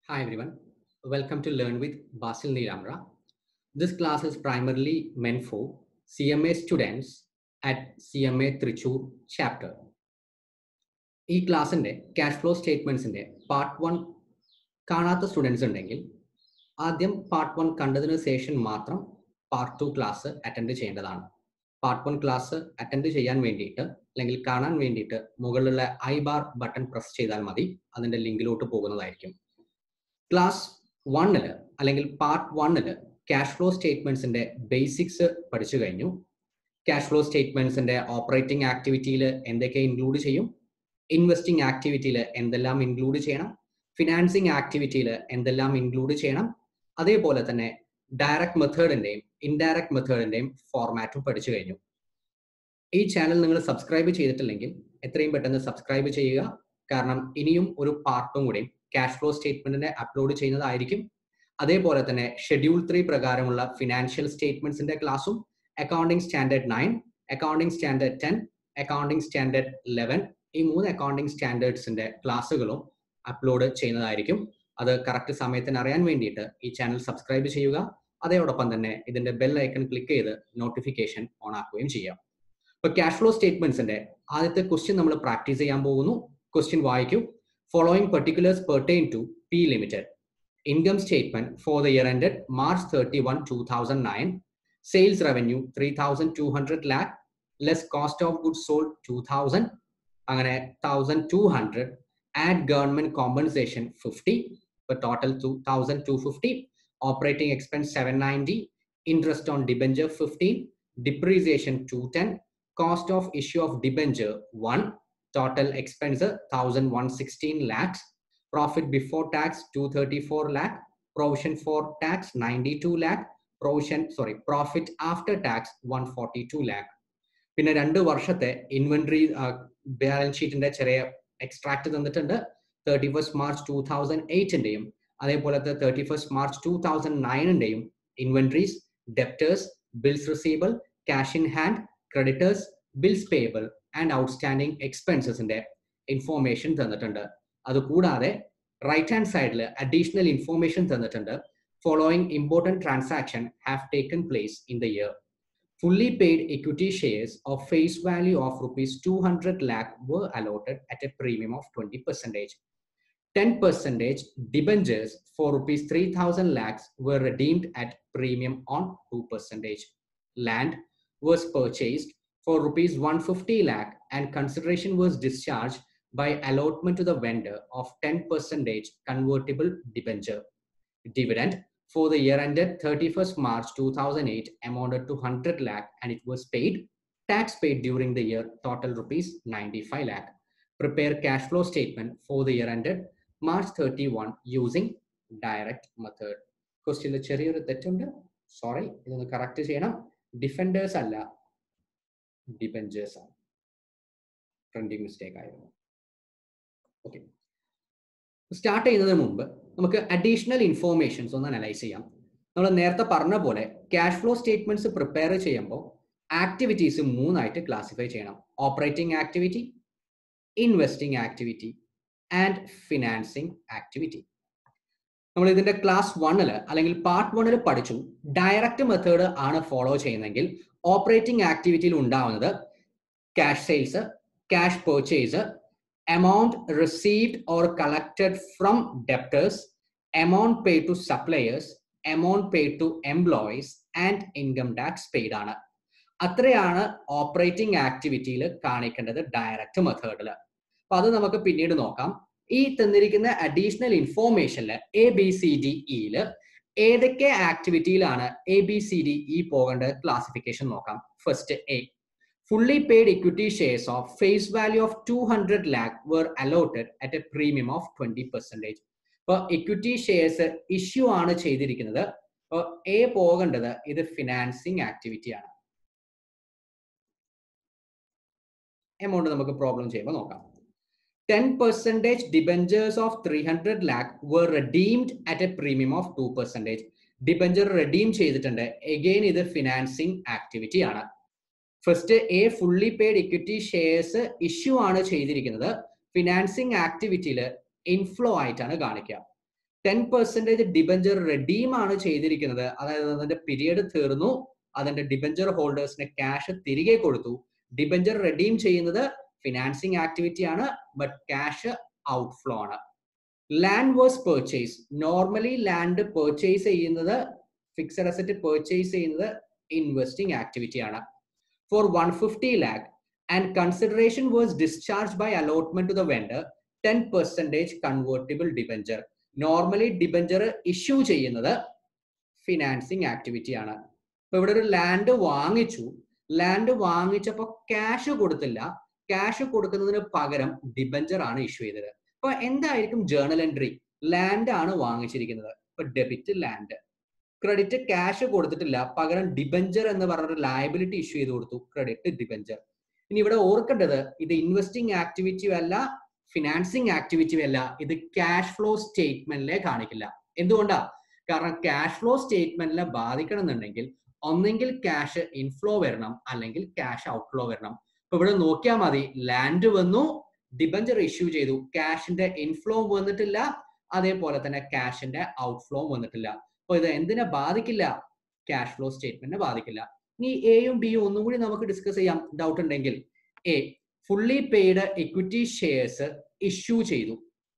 Hi everyone, welcome to Learn with Basil Niramra. This class is primarily meant for CMA students at CMA Trichur chapter. ഈ ക്ലാസ്സിന്റെ cash flow സ്റ്റേറ്റ്മെന്റ്സിന്റെ part one കാണാത്ത students ഉണ്ടെങ്കിൽ ആദ്യം part one കണ്ടതിന് ശേഷം മാത്രം പാർട്ട് ടു ക്ലാസ് അറ്റൻഡ് ചെയ്യേണ്ടതാണ് പാർട്ട് വൺ ക്ലാസ് അറ്റൻഡ് ചെയ്യാൻ വേണ്ടിയിട്ട് അല്ലെങ്കിൽ കാണാൻ വേണ്ടിയിട്ട് മുകളിലുള്ള ഐ ബാർ ബട്ടൺ പ്രസ് ചെയ്താൽ മതി അതിന്റെ ലിങ്കിലോട്ട് പോകുന്നതായിരിക്കും ക്ലാസ് വണ്ണില് അല്ലെങ്കിൽ പാർട്ട് വണ്ണില് ക്യാഷ് ഫ്ലോ സ്റ്റേറ്റ്മെന്റ്സിന്റെ ബേസിക്സ് പഠിച്ചു കഴിഞ്ഞു ക്യാഷ് ഫ്ലോ സ്റ്റേറ്റ്മെന്റ്സിന്റെ ഓപ്പറേറ്റിംഗ് ആക്ടിവിറ്റിയിൽ എന്തൊക്കെ ഇൻക്ലൂഡ് ചെയ്യും ഇൻവെസ്റ്റിംഗ് ആക്ടിവിറ്റിയിൽ എന്തെല്ലാം ഇൻക്ലൂഡ് ചെയ്യണം ഫിനാൻസിങ് ആക്ടിവിറ്റിയിൽ എന്തെല്ലാം ഇൻക്ലൂഡ് ചെയ്യണം അതേപോലെ തന്നെ ഡയറക്റ്റ് മെത്തേഡിന്റെയും ഇൻഡയറക്റ്റ് മെത്തേഡിന്റെയും ഫോർമാറ്റും പഠിച്ചു കഴിഞ്ഞു ഈ ചാനൽ നിങ്ങൾ സബ്സ്ക്രൈബ് ചെയ്തിട്ടില്ലെങ്കിൽ എത്രയും പെട്ടെന്ന് സബ്സ്ക്രൈബ് ചെയ്യുക കാരണം ഇനിയും ഒരു പാർട്ടും കൂടി ക്യാഷ് ഫ്ലോ സ്റ്റേറ്റ്മെന്റിനെ അപ്ലോഡ് ചെയ്യുന്നതായിരിക്കും അതേപോലെ തന്നെ ഷെഡ്യൂൾ ത്രീ പ്രകാരമുള്ള ഫിനാൻഷ്യൽ സ്റ്റേറ്റ്മെന്റ്സിന്റെ ക്ലാസ്സും accounting standard nine accounting standard ten accounting standard eleven ഈ മൂന്ന് അക്കൗണ്ടിംഗ് സ്റ്റാൻഡേർഡ്സിന്റെ ക്ലാസ്സുകളും അപ്ലോഡ് ചെയ്യുന്നതായിരിക്കും അത് കറക്റ്റ് സമയത്തിന് അറിയാൻ വേണ്ടിയിട്ട് ഈ ചാനൽ സബ്സ്ക്രൈബ് ചെയ്യുക അതോടൊപ്പം തന്നെ ഇതിന്റെ ബെൽ ഐക്കൺ ക്ലിക്ക് ചെയ്ത് നോട്ടിഫിക്കേഷൻ ഓൺ ആക്കുകയും ചെയ്യാം ഇപ്പൊ ക്യാഷ് ഫ്ലോ സ്റ്റേറ്റ്മെന്റ്സിന്റെ ആദ്യത്തെ ക്വസ്റ്റ്യൻ നമ്മൾ പ്രാക്ടീസ് ചെയ്യാൻ പോകുന്നു ക്വസ്റ്റ്യൻ വായിക്കൂ following particulars pertain to P limited income statement for the year ended March thirty one two thousand nine sales revenue three thousand two hundred lakh less cost of good sold two thousand അങ്ങനെ thousand two hundred add government compensation fifty ഇപ്പൊ total two thousand two fifty operating expense seven ninety interest on debenture fifteen depreciation two ten cost of issue of debenture one total expense 1116 lakhs profit before tax 234 lakh provision for tax 92 lakh provision sorry profit after tax 142 lakh പിന്നെ രണ്ട് വർഷത്തെ inventory balance ഷീറ്റിന്റെ ചെറിയ extract തന്നിട്ടുണ്ട് thirty first March two thousand എയ്റ്റിന്റെയും അതേപോലത്തെ thirty first March two thousand നയനിന്റെയും inventories debtors bills receivable cash in hand creditors bills payable and outstanding എക്സ്പെൻസസിന്റെ ഇൻഫോർമേഷൻ തന്നിട്ടുണ്ട് അതുകൂടാതെ റൈറ്റ് ഹാൻഡ് സൈഡിൽ അഡീഷണൽ ഇൻഫോർമേഷൻ തന്നിട്ടുണ്ട് following important transaction have taken place in the year fully paid equity shares of face value of rupees 200 lakh were allotted at a premium of 20 percentage 10 percentage debentures for rupees 3000 lakhs were redeemed at premium on 2 percentage land was purchased for rupees 150 lakh and consideration was discharged by allotment to the vendor of 10 percentage convertible debenture. Dividend for the year ended 31st March 2008 amounted to 100 lakh and it was paid. Tax paid during the year total rupees 95 lakh. Prepare cash flow statement for the year ended March 31 using direct method. ക്വസ്റ്റ്യനിൽ ചെറിയൊരു തെറ്റുണ്ട് sorry ഇതൊന്ന് correct ചെയ്യണം defenders അല്ല ഡിബെഞ്ചേഴ്സ് ആണ് printing mistake ആയിരുന്നു okay start ചെയ്യുന്നതിന് മുമ്പ് നമുക്ക് അഡീഷണൽ ഇൻഫോർമേഷൻസ് ഒന്ന് അനലൈസ് ചെയ്യാം നമ്മൾ നേരത്തെ പറഞ്ഞ പോലെ ക്യാഷ് ഫ്ലോ സ്റ്റേറ്റ്മെന്റ്സ് പ്രിപ്പയർ ചെയ്യുമ്പോൾ ആക്ടിവിറ്റീസ് മൂന്നായിട്ട് ക്ലാസിഫൈ ചെയ്യണം operating activity investing activity and financing activity നമ്മൾ ഇതിന്റെ ക്ലാസ് വണ്ണിൽ അല്ലെങ്കിൽ പാർട്ട് വണ്ണിൽ പഠിച്ചു ഡയറക്റ്റ് മെത്തേഡ് ആണ് ഫോളോ ചെയ്യുന്നതെങ്കിൽ ഓപ്പറേറ്റിംഗ് ആക്ടിവിറ്റിയിൽ ഉണ്ടാവുന്നത് cash sales cash purchase amount received or collected from debtors, amount paid to suppliers, amount paid to employees, and income tax paid ആണ് അത്രയാണ് ഓപ്പറേറ്റിംഗ് ആക്ടിവിറ്റിയിൽ കാണിക്കേണ്ടത് ഡയറക്റ്റ് മെത്തേഡിൽ അപ്പൊ അത് നമുക്ക് പിന്നീട് നോക്കാം ഈ തന്നിരിക്കുന്ന അഡീഷണൽ ഇൻഫോർമേഷനിൽ എ ബി സി ഡി ഇയിൽ ഏതൊക്കെ ആക്ടിവിറ്റിയിലാണ് A B C D E പോകേണ്ടത് ക്ലാസിഫിക്കേഷൻ നോക്കാം first A fully paid equity shares of face value of 200 lakh were allotted at a premium of 20 percentage. ഇപ്പോൾ ഇക്വിറ്റി ഷെയർസ് ഇഷ്യൂ ആണ് ചെയ്തിരിക്കുന്നത് അപ്പോൾ A പോകേണ്ടത് ഇത് ഫിനാൻസിങ് ആക്ടിവിറ്റി ആണ് എമൗണ്ട് നമുക്ക് പ്രോബ്ലം ചെയ്യുമ്പോൾ നോക്കാം ten percentage debentures of three hundred lakh were redeemed at a premium of two percentage debenture redeem ചെയ്തിട്ടുണ്ട് എഗെയിൻ ഇത് ഫിനാൻസിങ് ആക്ടിവിറ്റി ആണ് first A fully paid equity shares issue ആണ് ചെയ്തിരിക്കുന്നത് ഫിനാൻസിങ് ആക്ടിവിറ്റിയിൽ ഇൻഫ്ലോ ആയിട്ടാണ് കാണിക്കുക ടെൻ പെർസെന്റേജ് ഡിബഞ്ചർ റെഡീം ആണ് ചെയ്തിരിക്കുന്നത് അതായത് അതിന്റെ പീരിയഡ് തീർന്നു അതിന്റെ ഡിബഞ്ചർ ഹോൾഡേഴ്സിന് ക്യാഷ് തിരികെ കൊടുത്തു ഡിബഞ്ചർ റെഡീം ചെയ്യുന്നത് ഫിനാൻസിങ് ആക്ടിവിറ്റി ആണ് ബട്ട് ക്യാഷ് ഔട്ട്ഫ്ലോ ആണ് land was purchase normally land purchase ചെയ്യുന്നത് ഫിക്സഡ് അസറ്റ് പെർച്ചേസ് ചെയ്യുന്നത് ഇൻവെസ്റ്റിംഗ് ആക്ടിവിറ്റി ആണ് for one fifty lakh and consideration was discharge by allotment to the vendor ten percentage convertible debenture normally debenture issue ചെയ്യുന്നത് financing activity ആണ് ഇപ്പൊ ഇവിടെ ഒരു land വാങ്ങിച്ചു land വാങ്ങിച്ചപ്പോൾ ക്യാഷ് കൊടുത്തില്ല ക്യാഷ് കൊടുക്കുന്നതിന് പകരം ഡിബഞ്ചർ ആണ് ഇഷ്യൂ ചെയ്തത് അപ്പൊ എന്തായിരിക്കും ജേർണൽ എൻട്രി ലാൻഡ് ആണ് വാങ്ങിച്ചിരിക്കുന്നത് ഇപ്പൊ ഡെബിറ്റ് ലാൻഡ് ക്രെഡിറ്റ് ക്യാഷ് കൊടുത്തിട്ടില്ല പകരം ഡിബഞ്ചർ എന്ന് പറഞ്ഞൊരു ലയബിലിറ്റി ഇഷ്യൂ ചെയ്ത് കൊടുത്തു ക്രെഡിറ്റ് ഡിബഞ്ചർ ഇനി ഇവിടെ ഓർക്കേണ്ടത് ഇത് ഇൻവെസ്റ്റിംഗ് ആക്ടിവിറ്റിയും അല്ല ഫിനാൻസിങ് ആക്ടിവിറ്റിയും അല്ല ഇത് ക്യാഷ് ഫ്ലോ സ്റ്റേറ്റ്മെന്റിലെ കാണിക്കില്ല എന്തുകൊണ്ടാ കാരണം ക്യാഷ് ഫ്ലോ സ്റ്റേറ്റ്മെന്റിനെ ബാധിക്കണം എന്നുണ്ടെങ്കിൽ ഒന്നെങ്കിൽ ക്യാഷ് ഇൻഫ്ലോ വരണം അല്ലെങ്കിൽ ക്യാഷ് ഔട്ട്ഫ്ലോ വരണം ഇപ്പൊ ഇവിടെ നോക്കിയാൽ മതി ലാൻഡ് വന്നു ഡിബഞ്ചർ ഇഷ്യൂ ചെയ്തു ക്യാഷിന്റെ ഇൻഫ്ലോ വന്നിട്ടില്ല അതേപോലെ തന്നെ ക്യാഷിന്റെ ഔട്ട്ഫ്ലോ വന്നിട്ടില്ല അപ്പൊ ഇത് എന്തിനെ ബാധിക്കില്ല ക്യാഷ് ഫ്ലോ സ്റ്റേറ്റ്മെന്റിനെ ബാധിക്കില്ല ഇനി എയും ബിയും ഒന്നും കൂടി നമുക്ക് ഡിസ്കസ് ചെയ്യാം ഡൗട്ട് ഉണ്ടെങ്കിൽ A fully paid equity shares issue ചെയ്തു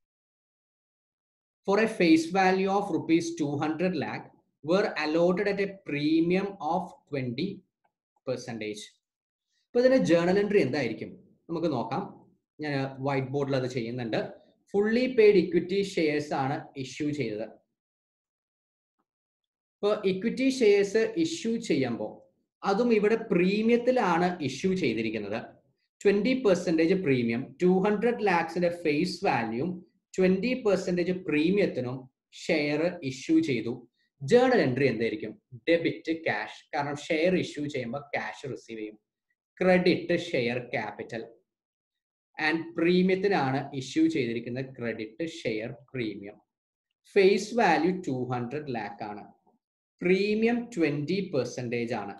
for a face value of rupees two hundred lakh were allotted at a premium of 20 percentage ഇപ്പൊ ഇതിന്റെ ജേർണൽ എൻട്രി എന്തായിരിക്കും നമുക്ക് നോക്കാം ഞാൻ വൈറ്റ് ബോർഡിൽ അത് ചെയ്യുന്നുണ്ട് ഫുള്ളി പെയ്ഡ് ഇക്വിറ്റി ഷെയർസ് ആണ് ഇഷ്യൂ ചെയ്തത് ഇപ്പോൾ ഇക്വിറ്റി ഷെയർസ് ഇഷ്യൂ ചെയ്യുമ്പോൾ അതും ഇവിടെ പ്രീമിയത്തിലാണ് ഇഷ്യൂ ചെയ്തിരിക്കുന്നത് twenty percentage premium two hundred ലാക്സിന്റെ ഫേസ് വാല്യൂം ട്വന്റി പെർസെൻറ്റേജ് പ്രീമിയത്തിനും ഷെയർ ഇഷ്യൂ ചെയ്തു ജേർണൽ എൻട്രി എന്തായിരിക്കും ഡെബിറ്റ് ക്യാഷ് കാരണം ഷെയർ ഇഷ്യൂ ചെയ്യുമ്പോൾ ക്യാഷ് റിസീവ് ചെയ്യും ക്രെഡിറ്റ് ഷെയർ ക്യാപിറ്റൽ ആൻഡ് പ്രീമിയത്തിനാണ് ഇഷ്യൂ ചെയ്തിരിക്കുന്നത് credit share premium face value two hundred lakh ആണ് പ്രീമിയം ട്വന്റി പെർസെൻറ്റേജ് ആണ്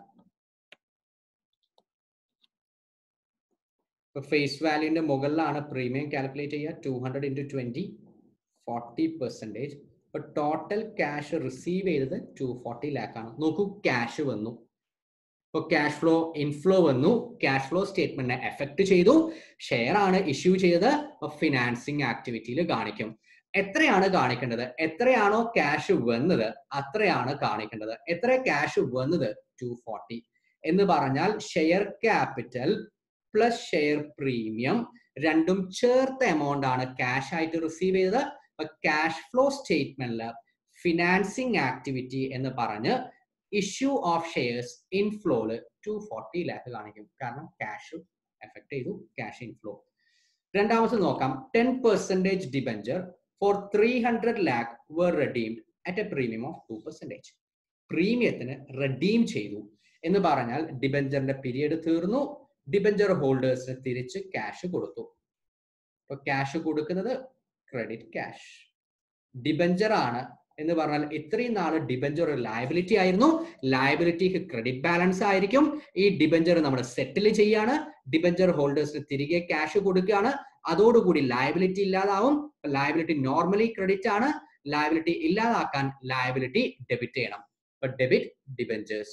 ഫേസ് വാല്യൂന്റെ മുകളിലാണ് പ്രീമിയം കാൽക്കുലേറ്റ് ചെയ്യുക two hundred into twenty forty percentage ഇപ്പൊ ടോട്ടൽ ക്യാഷ് റിസീവ് ചെയ്തത് ടു ഫോർട്ടി ലാക്ക് ആണ് നോക്കൂ ക്യാഷ് വന്നു ഇപ്പൊ ക്യാഷ് ഫ്ലോ ഇൻഫ്ലോ വന്നു ക്യാഷ് ഫ്ലോ സ്റ്റേറ്റ്മെന്റിനെ എഫക്ട് ചെയ്തു ഷെയർ ആണ് ഇഷ്യൂ ചെയ്തത് ഫിനാൻസിങ് ആക്ടിവിറ്റിയിൽ കാണിക്കും എത്രയാണ് കാണിക്കേണ്ടത് എത്രയാണോ ക്യാഷ് വന്നത് അത്രയാണ് കാണിക്കേണ്ടത് എത്ര ക്യാഷ് വന്നത് ടു ഫോർട്ടി എന്ന് പറഞ്ഞാൽ share capital plus share premium രണ്ടും ചേർത്ത എമൗണ്ട് ആണ് ക്യാഷ് ആയിട്ട് റിസീവ് ചെയ്തത് ക്യാഷ് ഫ്ലോ സ്റ്റേറ്റ്മെന്റില് ഫിനാൻസിങ് ആക്ടിവിറ്റി എന്ന് പറഞ്ഞ് ഇഷ്യൂ ഓഫ് ഷെയർസ് ഇൻഫ്ലോയില് ടു ഫോർട്ടി ലാക്ക് കാണിക്കും കാരണം ക്യാഷ് എഫക്ട് ചെയ്തു ക്യാഷ് ഇൻഫ്ലോ രണ്ടാമത് നോക്കാം ten percentage debenture for three hundred lakh were redeemed at a premium of two percentage പ്രീമിയത്തിന് റെഡീം ചെയ്തു എന്ന് പറഞ്ഞാൽ ഡിബഞ്ചറിന്റെ പീരീഡ് തീർന്നു ഡിബഞ്ചർ ഹോൾഡേഴ്സിന് തിരിച്ച് ക്യാഷ് കൊടുത്തു ഇപ്പൊ ക്യാഷ് കൊടുക്കുന്നത് ക്രെഡിറ്റ് ക്യാഷ് ഡിബഞ്ചർ ആണ് എന്ന് പറഞ്ഞാൽ ഇത്രയും നാള് ഡിബഞ്ചർ ഒരു ലയബിലിറ്റി ആയിരുന്നു ലയബിലിറ്റിക്ക് ക്രെഡിറ്റ് ബാലൻസ് ആയിരിക്കും ഈ ഡിബഞ്ചർ നമ്മൾ സെറ്റിൽ ചെയ്യാണ് ഡിബഞ്ചർ ഹോൾഡേഴ്സിന് തിരികെ ക്യാഷ് കൊടുക്കുകയാണ് അതോടുകൂടി ലയബിലിറ്റി ഇല്ലാതാവും ലയബിലിറ്റി നോർമലി ക്രെഡിറ്റ് ആണ് ലയബിലിറ്റി ഇല്ലാതാക്കാൻ ലയബിലിറ്റി ഡെബിറ്റ് ചെയ്യണം ഇപ്പൊ debit debentures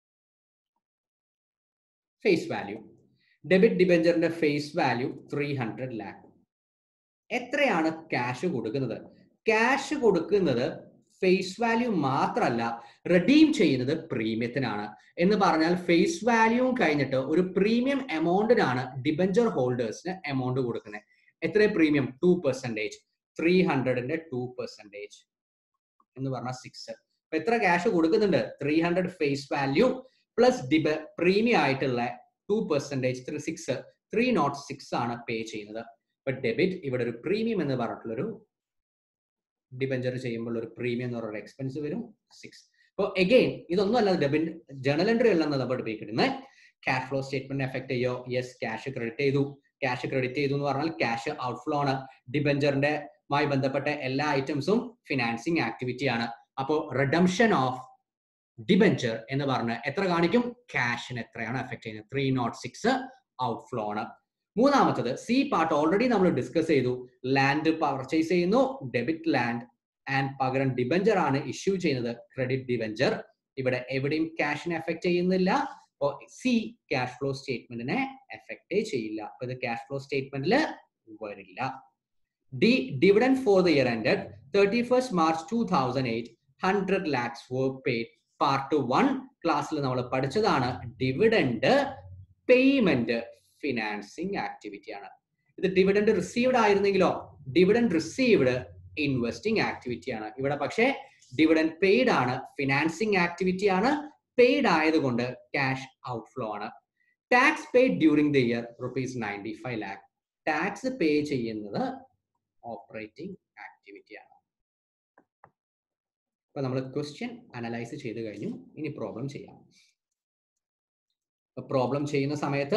face value debit ഡിബഞ്ചറിന്റെ face value three hundred lakh എത്രയാണ് ക്യാഷ് കൊടുക്കുന്നത് ക്യാഷ് കൊടുക്കുന്നത് ഫേസ് വാല്യൂ മാത്രമല്ല റെഡീം ചെയ്യുന്നത് പ്രീമിയത്തിനാണ് എന്ന് പറഞ്ഞാൽ ഫേസ് വാല്യൂ കഴിഞ്ഞിട്ട് ഒരു പ്രീമിയം എമൗണ്ടിനാണ് ഡിബഞ്ചർ ഹോൾഡേഴ്സിന് എമൗണ്ട് കൊടുക്കുന്നത് എത്ര പ്രീമിയം ടു പെർസെൻറ്റേജ് ത്രീ ഹൺഡ്രഡിന്റെ ടു പെർസെൻറ്റേജ് എന്ന് പറഞ്ഞാൽ സിക്സ് അപ്പൊ എത്ര ക്യാഷ് കൊടുക്കുന്നുണ്ട് three hundred face value plus ഡിബ പ്രീമിയം ആയിട്ടുള്ള two percentage three six three not six ആണ് പേ ചെയ്യുന്നത് ഇപ്പൊ ഡെബിറ്റ് ഇവിടെ ഒരു പ്രീമിയം എന്ന് പറഞ്ഞിട്ടുള്ളൊരു ഡിബഞ്ചർ ചെയ്യുമ്പോൾ ഒരു പ്രീമിയം എന്ന് പറയുന്ന എക്സ്പെൻസ് വരും സിക്സ് അപ്പോൾ എഗെയിൻ ഇതൊന്നും അല്ല ഡെബിറ്റ് ജേണൽ എൻട്രി അല്ലെന്ന് നമ്മൾ ഉപയോഗിക്കുന്നത് ക്യാഷ് ഫ്ലോ സ്റ്റേറ്റ്മെന്റ് എഫക്ട് ചെയ്യോ യെസ് ക്യാഷ് ക്രെഡിറ്റ് ചെയ്തു ക്യാഷ് ക്രെഡിറ്റ് ചെയ്തു എന്ന് പറഞ്ഞാൽ ക്യാഷ് ഔട്ട്ഫ്ലോ ആണ് ഡിബഞ്ചറിന്റെ മായി ബന്ധപ്പെട്ട എല്ലാ ഐറ്റംസും ഫിനാൻസിങ് ആക്ടിവിറ്റി ആണ് അപ്പോൾ റിഡംഷൻ ഓഫ് ഡിബഞ്ചർ എന്ന് പറഞ്ഞ് എത്ര കാണിക്കും ക്യാഷിന് എത്രയാണ് എഫക്ട് ചെയ്യുന്നത് ത്രീ നോട്ട് സിക്സ് ഔട്ട്ഫ്ലോ ആണ് മൂന്നാമത്തത് സി പാർട്ട് ഓൾറെഡി നമ്മൾ ഡിസ്കസ് ചെയ്തു ലാൻഡ് പർച്ചേസ് ചെയ്യുന്നു ഡെബിറ്റ് ലാൻഡ് ആൻഡ് പകരം ഡിബഞ്ചർ ആണ് ഇഷ്യൂ ചെയ്യുന്നത് ക്രെഡിറ്റ് ഡിബഞ്ചർ ഇവിടെ എവിടെയും ക്യാഷിനെ എഫക്ട് ചെയ്യുന്നില്ല അപ്പോൾ സി ക്യാഷ് ഫ്ലോ സ്റ്റേറ്റ്മെന്റിനെ എഫക്റ്റേ ചെയ്യില്ല അപ്പൊ ഇത് ക്യാഷ് ഫ്ലോ സ്റ്റേറ്റ്മെന്റിൽ വരില്ല D dividend for the year ended thirty first March two thousand eight hundred lakhs were paid part one ക്ലാസ്സിൽ നമ്മൾ പഠിച്ചതാണ് ഡിവിഡൻഡ് പേയ്മെന്റ് ഫിനാൻസിങ് ആക്ടിവിറ്റി ആണ് ഇത് dividend received ആയിരുന്നെങ്കിലോ dividend received investing activity ആണ് ഇവിടെ പക്ഷേ ഡിവിഡൻഡ് പെയ്ഡ് ആണ് ഫിനാൻസിങ് ആക്ടിവിറ്റി ആണ് പെയ്ഡ് ആയതുകൊണ്ട് ക്യാഷ് ഔട്ട്ഫ്ലോ ആണ് tax paid during the year rupees ninety five lakh tax pay ചെയ്യുന്നത് ഓപ്പറേറ്റിംഗ് ആക്ടിവിറ്റി ആണ് അപ്പൊ നമ്മൾ ക്വസ്റ്റ്യൻ അനലൈസ് ചെയ്ത് കഴിഞ്ഞു ഇനി പ്രോബ്ലം ചെയ്യാം പ്രോബ്ലം ചെയ്യുന്ന സമയത്ത്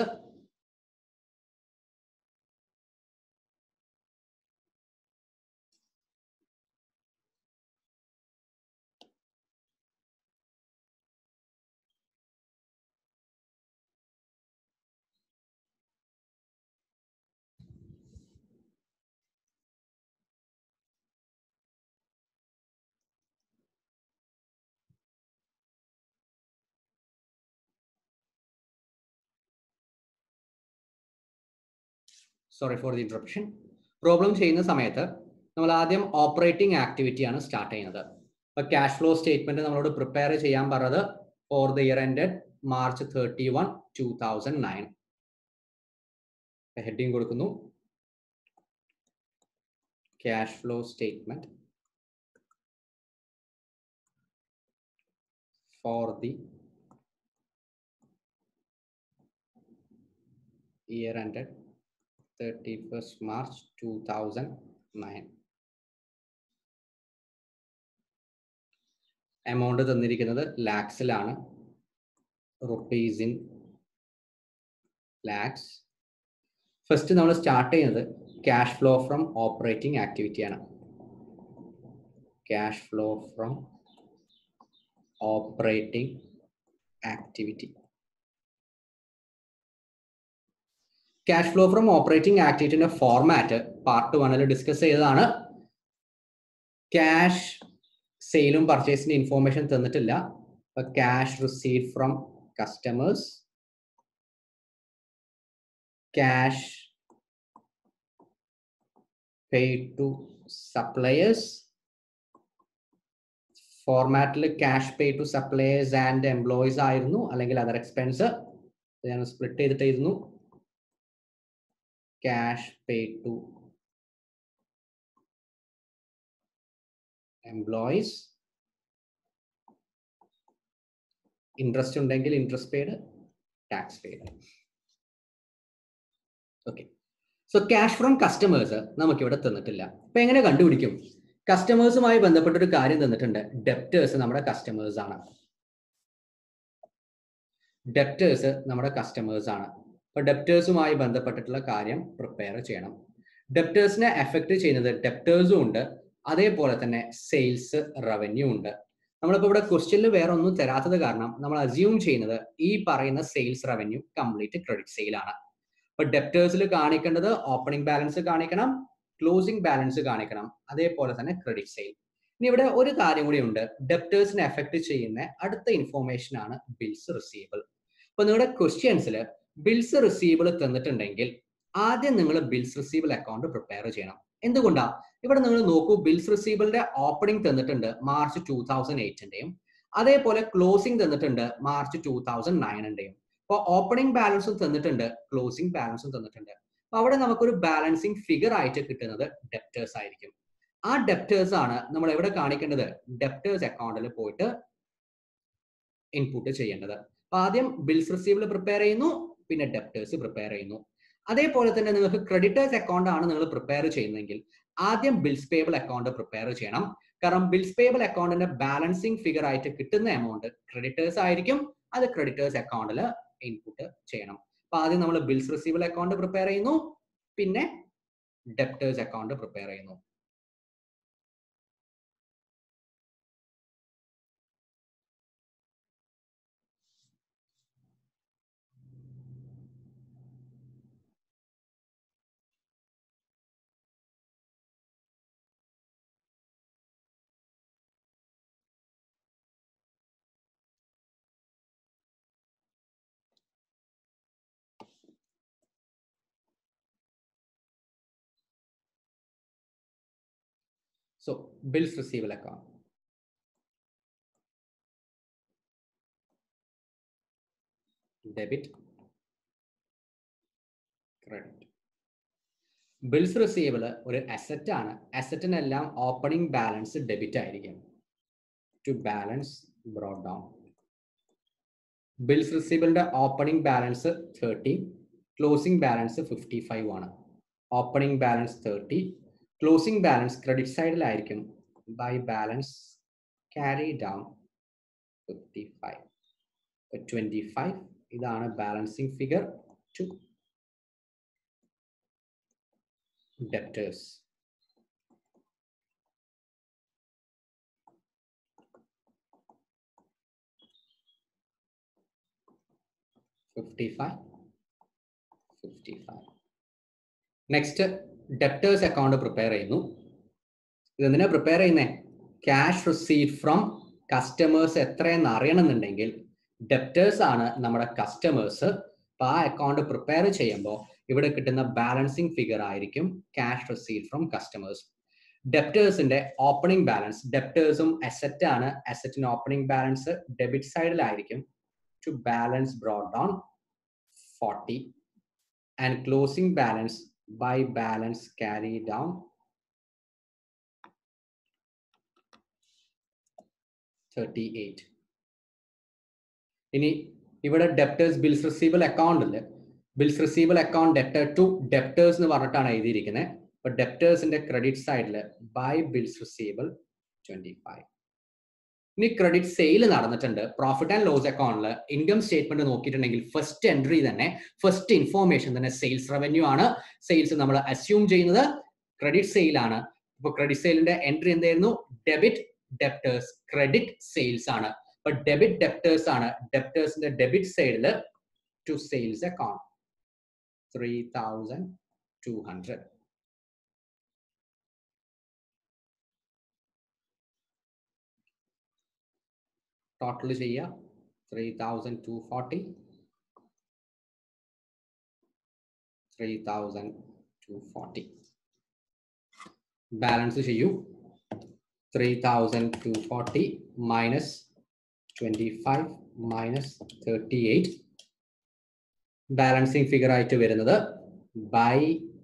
sorry for the interruption problem ചെയ്യുന്ന സമയത്ത് നമ്മൾ ആദ്യം ഓപ്പറേറ്റിംഗ് ആക്ടിവിറ്റി ആണ് സ്റ്റാർട്ട് ചെയ്യുന്നത് അപ്പൊ ക്യാഷ് ഫ്ലോ സ്റ്റേറ്റ്മെന്റ് നമ്മളോട് പ്രിപ്പയർ ചെയ്യാൻ പറഞ്ഞത് for the year ended March thirty one two thousand nine heading കൊടുക്കുന്നു cash flow statement for the year ended 31st March 2009. എമൗണ്ട് തന്നിരിക്കുന്നത് ലാക്സിലാണ് റുപ്പീസ് ഇൻ ലാക്സ് ഫസ്റ്റ് നമ്മൾ സ്റ്റാർട്ട് ചെയ്യുന്നത് ക്യാഷ് ഫ്ലോ ഫ്രം ഓപ്പറേറ്റിംഗ് ആക്ടിവിറ്റിയാണ് cash flow from operating activity cash flow from operating ആക്ടിവിറ്റിന്റെ format part വണ്ണിൽ discuss ചെയ്തതാണ് ക്യാഷ് സെയിലും പർച്ചേസിന്റെ ഇൻഫോർമേഷൻ തന്നിട്ടില്ല cash receive from customers cash paid to suppliers ഫോർമാറ്റിൽ cash pay to suppliers and employees ആയിരുന്നു അല്ലെങ്കിൽ അതർ എക്സ്പെൻസ് ഞാൻ സ്പ്ലിറ്റ് ചെയ്തിട്ടായിരുന്നു cash paid to employees interest ഉണ്ടെങ്കിൽ interest paid tax paid okay so cash from customers നമുക്കിവിടെ തന്നിട്ടില്ല അപ്പൊ എങ്ങനെ കണ്ടുപിടിക്കും കസ്റ്റമേഴ്സുമായി ബന്ധപ്പെട്ട ഒരു കാര്യം തന്നിട്ടുണ്ട് ഡെപ്റ്റേഴ്സ് നമ്മുടെ കസ്റ്റമേഴ്സ് ആണ് ഡെപ്റ്റേഴ്സ് നമ്മുടെ കസ്റ്റമേഴ്സ് ആണ് അപ്പൊ ഡെപ്റ്റേഴ്സുമായി ബന്ധപ്പെട്ടിട്ടുള്ള കാര്യം പ്രിപ്പയർ ചെയ്യണം ഡെപ്റ്റേഴ്സിനെ എഫക്ട് ചെയ്യുന്നത് ഡെപ്റ്റേഴ്സും ഉണ്ട് അതേപോലെ തന്നെ സെയിൽസ് റവന്യൂ ഉണ്ട് നമ്മളിപ്പോൾ ഇവിടെ ക്വസ്റ്റ്യനിൽ വേറെ ഒന്നും തരാത്തത് കാരണം നമ്മൾ അസ്യൂം ചെയ്യുന്നത് ഈ പറയുന്ന sales revenue complete credit sale ആണ് അപ്പൊ ഡെപ്റ്റേഴ്സിൽ കാണിക്കേണ്ടത് ഓപ്പണിംഗ് ബാലൻസ് കാണിക്കണം ക്ലോസിംഗ് ബാലൻസ് കാണിക്കണം അതേപോലെ തന്നെ ക്രെഡിറ്റ് സെയിൽ ഇനി ഇവിടെ ഒരു കാര്യം കൂടി ഉണ്ട് ഡെപ്റ്റേഴ്സിനെ എഫക്ട് ചെയ്യുന്ന അടുത്ത ഇൻഫോർമേഷൻ ആണ് ബിൽസ് റിസീവബിൾ അപ്പൊ നിങ്ങളുടെ ക്വസ്റ്റ്യൻസിൽ ബിൽസ് റിസീവബിൾ തന്നിട്ടുണ്ടെങ്കിൽ ആദ്യം നിങ്ങൾ ബിൽസ് റിസീവബിൾ അക്കൗണ്ട് പ്രിപ്പയർ ചെയ്യണം എന്തുകൊണ്ടാ ഇവിടെ നിങ്ങൾ നോക്കൂ ബിൽസ് റിസീവബിളിന്റെ ഓപ്പണിംഗ് തന്നിട്ടുണ്ട് മാർച്ച് ടൂ തൗസൻഡ് എയ്റ്റിന്റെയും അതേപോലെ ക്ലോസിംഗ് തന്നിട്ടുണ്ട് മാർച്ച് ടൂ തൗസൻഡ് നയനിന്റെയും അപ്പോൾ ഓപ്പണിംഗ് ബാലൻസും തന്നിട്ടുണ്ട് ക്ലോസിംഗ് ബാലൻസും തന്നിട്ടുണ്ട് അപ്പൊ അവിടെ നമുക്കൊരു ബാലൻസിങ് ഫിഗർ ആയിട്ട് കിട്ടുന്നത് ഡെപ്റ്റേഴ്സ് ആയിരിക്കും ആ ഡെപ്റ്റേഴ്സ് ആണ് നമ്മൾ എവിടെ കാണിക്കേണ്ടത് ഡെപ്റ്റേഴ്സ് അക്കൗണ്ടിൽ പോയിട്ട് ഇൻപുട്ട് ചെയ്യേണ്ടത് അപ്പൊ ആദ്യം ബിൽസ് റിസീവബിൾ പ്രിപ്പയർ ചെയ്യുന്നു പിന്നെ ഡെപ്റ്റേഴ്സ് പ്രിപ്പയർ ചെയ്യുന്നു അതേപോലെ തന്നെ നിങ്ങൾക്ക് ക്രെഡിറ്റേഴ്സ് അക്കൗണ്ട് ആണ് നിങ്ങൾ പ്രിപ്പയർ ചെയ്യുന്നതെങ്കിൽ ആദ്യം ബിൽസ് പേബിൾ അക്കൗണ്ട് പ്രിപ്പയർ ചെയ്യണം കാരണം ബിൽസ് പേബിൾ അക്കൗണ്ടിന്റെ ബാലൻസിങ് ഫിഗർ ആയിട്ട് കിട്ടുന്ന എമൗണ്ട് ക്രെഡിറ്റേഴ്സ് ആയിരിക്കും അത് ക്രെഡിറ്റേഴ്സ് അക്കൗണ്ടിൽ ഇൻപുട്ട് ചെയ്യണം അപ്പൊ ആദ്യം നമ്മൾ ബിൽസ് റിസീവബിൾ അക്കൗണ്ട് പ്രിപ്പയർ ചെയ്യുന്നു പിന്നെ ഡെപ്റ്റേഴ്സ് അക്കൗണ്ട് പ്രിപ്പയർ ചെയ്യുന്നു So bills receivable account. Debit, credit. Bills receivable ഒരു അസറ്റ് ആണ് അസറ്റിനെല്ലാം ഓപ്പണിംഗ് ബാലൻസ് ഡെബിറ്റ് ആയിരിക്കും to balance brought down bills റിസീവബിളിന്റെ opening balance thirty closing balance fifty five ആണ് opening balance thirty closing balance credit സൈഡിലായിരിക്കും by balance carry down fifty five twenty five ഇതാണ് balancing figure to debtors. Fifty-five, fifty-five. Next debtors account prepare ചെയ്യുന്നു ഇതെന്തിനാ prepare ചെയ്യുന്നേ cash receive from customers എത്രയെന്ന് അറിയണമെന്നുണ്ടെങ്കിൽ debtors ആണ് നമ്മുടെ കസ്റ്റമേഴ്സ് അപ്പൊ ആ അക്കൗണ്ട് പ്രിപ്പയർ ചെയ്യുമ്പോൾ ഇവിടെ കിട്ടുന്ന ബാലൻസിങ് ഫിഗർ ആയിരിക്കും ക്യാഷ് റിസീവ് ഫ്രം കസ്റ്റമേഴ്സ് ഡെപ്റ്റേഴ്സിന്റെ ഓപ്പണിംഗ് ബാലൻസ് ഡെപ്റ്റേഴ്സും അസറ്റ് ആണ് അസറ്റിന്റെ ഓപ്പണിംഗ് ബാലൻസ് ഡെബിറ്റ് സൈഡിലായിരിക്കും to balance brought down forty and closing balance by balance carry down thirty eight ഇനി ഇവിടെ ഡെപ്റ്റേഴ്സ് ബിൽസ് റിസീവൽ അക്കൗണ്ടിൽ bills receivable account debtor to debtors എന്ന് പറഞ്ഞിട്ടാണ് എഴുതിയിരിക്കുന്നത് അപ്പൊ ഡെപ്റ്റേഴ്സിന്റെ ക്രെഡിറ്റ് സൈഡിൽ by bills receivable twenty five ഇനി ക്രെഡിറ്റ് സെയിൽ നടന്നിട്ടുണ്ട് പ്രോഫിറ്റ് ആൻഡ് ലോസ് അക്കൗണ്ടിൽ ഇൻകം സ്റ്റേറ്റ്മെന്റ് നോക്കിയിട്ടുണ്ടെങ്കിൽ ഫസ്റ്റ് എൻട്രി തന്നെ ഫസ്റ്റ് ഇൻഫോർമേഷൻ തന്നെ സെയിൽസ് റവന്യൂ ആണ് സെയിൽസ് നമ്മൾ അസ്യൂം ചെയ്യുന്നത് ക്രെഡിറ്റ് സെയിൽ ആണ് ഇപ്പൊ ക്രെഡിറ്റ് സെയിലിന്റെ എൻട്രി എന്തായിരുന്നു ഡെബിറ്റ് ഡെപ്റ്റേഴ്സ് ക്രെഡിറ്റ് സെയിൽസ് ആണ് അപ്പൊ ഡെബിറ്റ് ഡെപ്റ്റേഴ്സ് ആണ് ഡെപ്റ്റേഴ്സിന്റെ ഡെബിറ്റ് സൈഡിൽ ടു സെയിൽസ് അക്കൗണ്ട് 3,200. ടോട്ടൽ ചെയ്യുക three thousand two forty three thousand two forty balance ചെയ്യൂ three thousand two forty minus twenty five minus thirty eight balancing figure ആയിട്ട് വരുന്നത് by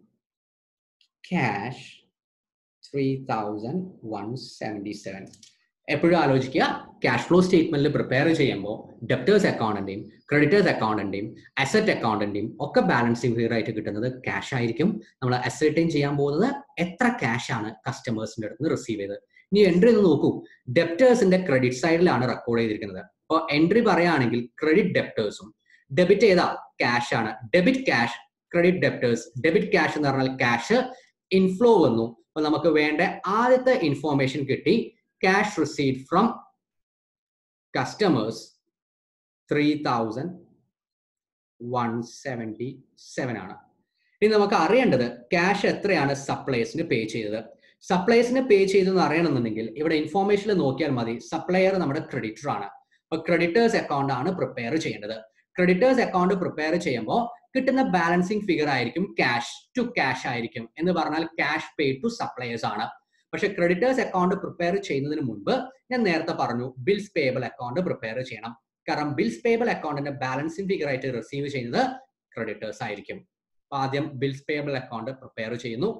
cash three thousand one seventy seven എപ്പോഴും ആലോചിക്കുക cash flow സ്റ്റേറ്റ്മെന്റിൽ prepare ചെയ്യുമ്പോൾ debtors അക്കൗണ്ടിന്റെയും creditors അക്കൗണ്ടിന്റെയും asset അക്കൗണ്ടിന്റെയും ഒക്കെ ബാലൻസിങ് ഫിഗർ ആയിട്ട് കിട്ടുന്നത് ക്യാഷ് ആയിരിക്കും നമ്മൾ അസർട്ടൈൻ ചെയ്യാൻ പോകുന്നത് എത്ര ക്യാഷ് ആണ് കസ്റ്റമേഴ്സിന്റെ അടുത്ത് നിന്ന് റിസീവ് ചെയ്തത് ഇനി എൻട്രി ഒന്ന് നോക്കൂ ഡെപ്റ്റേഴ്സിന്റെ ക്രെഡിറ്റ് സൈഡിലാണ് റെക്കോർഡ് ചെയ്തിരിക്കുന്നത് അപ്പോൾ എൻട്രി പറയുകയാണെങ്കിൽ ക്രെഡിറ്റ് ഡെപ്റ്റേഴ്സും ഡെബിറ്റ് ഏതാ ക്യാഷ് ആണ് debit cash credit debtors debit cash എന്ന് പറഞ്ഞാൽ ക്യാഷ് ഇൻഫ്ലോ വന്നു അപ്പൊ നമുക്ക് വേണ്ട ആദ്യത്തെ ഇൻഫോർമേഷൻ കിട്ടി cash receive from customers three thousand one seventy seven ആണ് ഇനി നമുക്ക് അറിയേണ്ടത് ക്യാഷ് എത്രയാണ് സപ്ലൈസിന് പേ ചെയ്തത് സപ്ലൈസിന് പേ ചെയ്തെന്ന് അറിയണമെന്നുണ്ടെങ്കിൽ ഇവിടെ ഇൻഫോർമേഷനിൽ നോക്കിയാൽ മതി സപ്ലയർ നമ്മുടെ ക്രെഡിറ്റർ ആണ് അപ്പൊ ക്രെഡിറ്റേഴ്സ് അക്കൗണ്ട് ആണ് പ്രിപ്പയർ ചെയ്യേണ്ടത് ക്രെഡിറ്റേഴ്സ് അക്കൗണ്ട് പ്രിപ്പയർ ചെയ്യുമ്പോൾ കിട്ടുന്ന ബാലൻസിങ് ഫിഗർ ആയിരിക്കും ക്യാഷ് ടു ക്യാഷ് ആയിരിക്കും എന്ന് പറഞ്ഞാൽ ക്യാഷ് പേ ടു സപ്ലയേഴ്സ് ആണ് പക്ഷെ ക്രെഡിറ്റേഴ്സ് അക്കൗണ്ട് പ്രിപ്പയർ ചെയ്യുന്നതിന് മുൻപ് ഞാൻ നേരത്തെ പറഞ്ഞു ബിൽസ് പേബിൾ അക്കൗണ്ട് പ്രിപ്പയർ ചെയ്യണം കാരണം ബിൽസ് പേബിൾ അക്കൗണ്ടിന്റെ ബാലൻസിങ് ഫിഗർ ആയിട്ട് റിസീവ് ചെയ്യുന്നത് ക്രെഡിറ്റേഴ്സ് ആയിരിക്കും അപ്പൊ ആദ്യം ബിൽസ് പേബിൾ അക്കൗണ്ട് പ്രിപ്പയർ ചെയ്യുന്നു